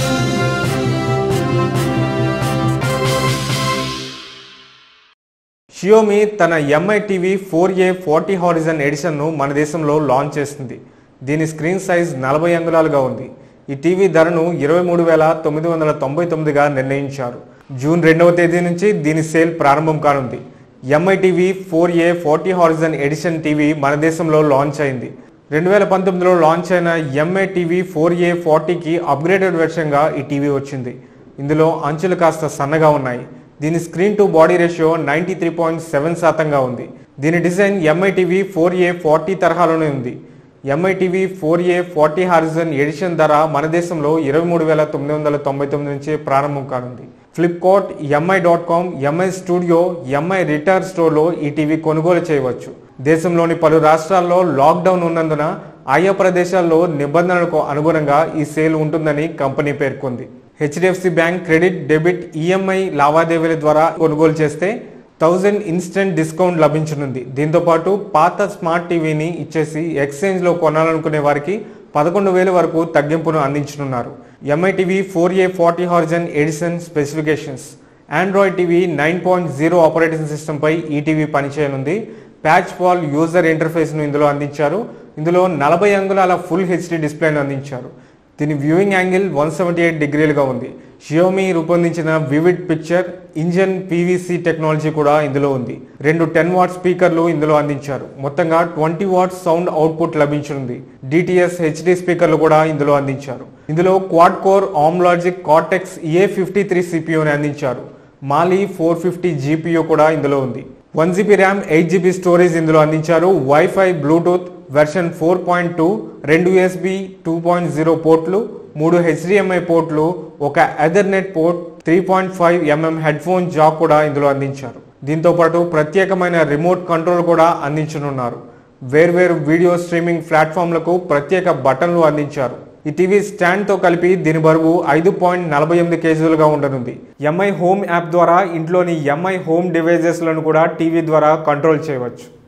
Xiaomi తన Mi TV four A forty Horizon ఎడిషన్ను మన దేశంలో లాంచ్ చేస్తుంది దీని స్క్రీన్ సైజ్ నలభై అంగుళాలుగా ఉంది ఈ టీవీ ధరను ఇరవై మూడు వేల తొమ్మిది వందల తొంభై తొమ్మిదిగా నిర్ణయించారు జూన్ రెండవ తేదీ నుంచి దీని సేల్ ప్రారంభం కానుంది Mi TV four A forty Horizon edition TV మన దేశంలో లాంచ్ అయింది రెండు వేల పంతొమ్మిదిలో లాంచ్ అయిన ఎంఐ టీవీ ఫోర్ ఏ ఫార్టీకి అప్గ్రేడెడ్ వెర్షన్గా ఈ టీవీ వచ్చింది ఇందులో అంచులు కాస్త సన్నగా ఉన్నాయి దీని screen to body ratio ninety three point seven శాతంగా ఉంది దీని design Mi TV four A forty తరహాలోనే ఉంది Mi TV four A forty Horizon edition ధర మన దేశంలో ఇరవై మూడు వేల తొమ్మిది వందల తొంభై తొమ్మిది నుంచి ప్రారంభం కానుంది Flipkart Mi dot com Mi studio Mi retail స్టోర్లో ఈ టీవీ కొనుగోలు చేయవచ్చు దేశంలోని పలు రాష్ట్రాల్లో లాక్డౌన్ ఉన్నందున ఆయా ప్రదేశాల్లో నిబంధనలకు అనుగుణంగా ఈ సేల్ ఉంటుందని కంపెనీ పేర్కొంది HDFC bank credit debit EMI లావాదేవీల ద్వారా కొనుగోలు చేస్తే థౌజండ్ ఇన్స్టెంట్ డిస్కౌంట్ లభించనుంది దీంతో పాటు పాత స్మార్ట్ టీవీని ఇచ్చేసి ఎక్స్చేంజ్లో కొనాలనుకునే వారికి పదకొండు వేల వరకు తగ్గింపును అందించనున్నారు Mi TV four A forty Horizon edition specifications Android TV nine point zero operating సిస్టంపై ఈ టీవీ పనిచేయనుంది ప్యాచ్ వాల్ యూజర్ ఇంటర్ఫేస్ను ఇందులో అందించారు ఇందులో నలభై అంగుళాల ఫుల్ హెచ్డి డిస్ప్లేను అందించారు దీని viewing angle one seventy eight డిగ్రీలుగా ఉంది షియోమి రూపొందించిన vivid picture engine PVC technology కూడా ఇందులో ఉంది రెండు టెన్ వాట్ స్పీకర్లు ఇందులో అందించారు మొత్తంగా ట్వంటీ వాట్ సౌండ్ అవుట్పుట్ లభించనుంది డిటిఎస్ హెచ్డి స్పీకర్లు కూడా ఇందులో అందించారు ఇందులో quad core Amlogic Cortex A fifty three సిపియూని అందించారు మాలీ ఫోర్ ఫిఫ్టీ జీపీయూ కూడా ఇందులో ఉంది one GB RAM eight GB storage ఇందులో అందించారు wifi Bluetooth version four point two రెండు యూఎస్బి టూ పాయింట్ జీరో పోర్ట్లు మూడు హెచ్డిఎంఐ పోర్ట్లు ఒక ethernet port three point five MM headphone jack కూడా ఇందులో అందించారు దీంతో పాటు ప్రత్యేకమైన రిమోట్ కంట్రోల్ కూడా అందించనున్నారు వేర్వేరు వీడియో స్ట్రీమింగ్ ప్లాట్ఫామ్లకు ప్రత్యేక బటన్లు అందించారు ఈ టీవీ స్టాండ్తో కలిపి దీని బరువు ఐదు పాయింట్ నలభై ఎనిమిది కేజీలుగా ఉండనుంది ఎంఐ హోమ్ యాప్ ద్వారా ఇంట్లోని ఎంఐ హోమ్ డివైజెస్లను కూడా టీవీ ద్వారా కంట్రోల్ చేయవచ్చు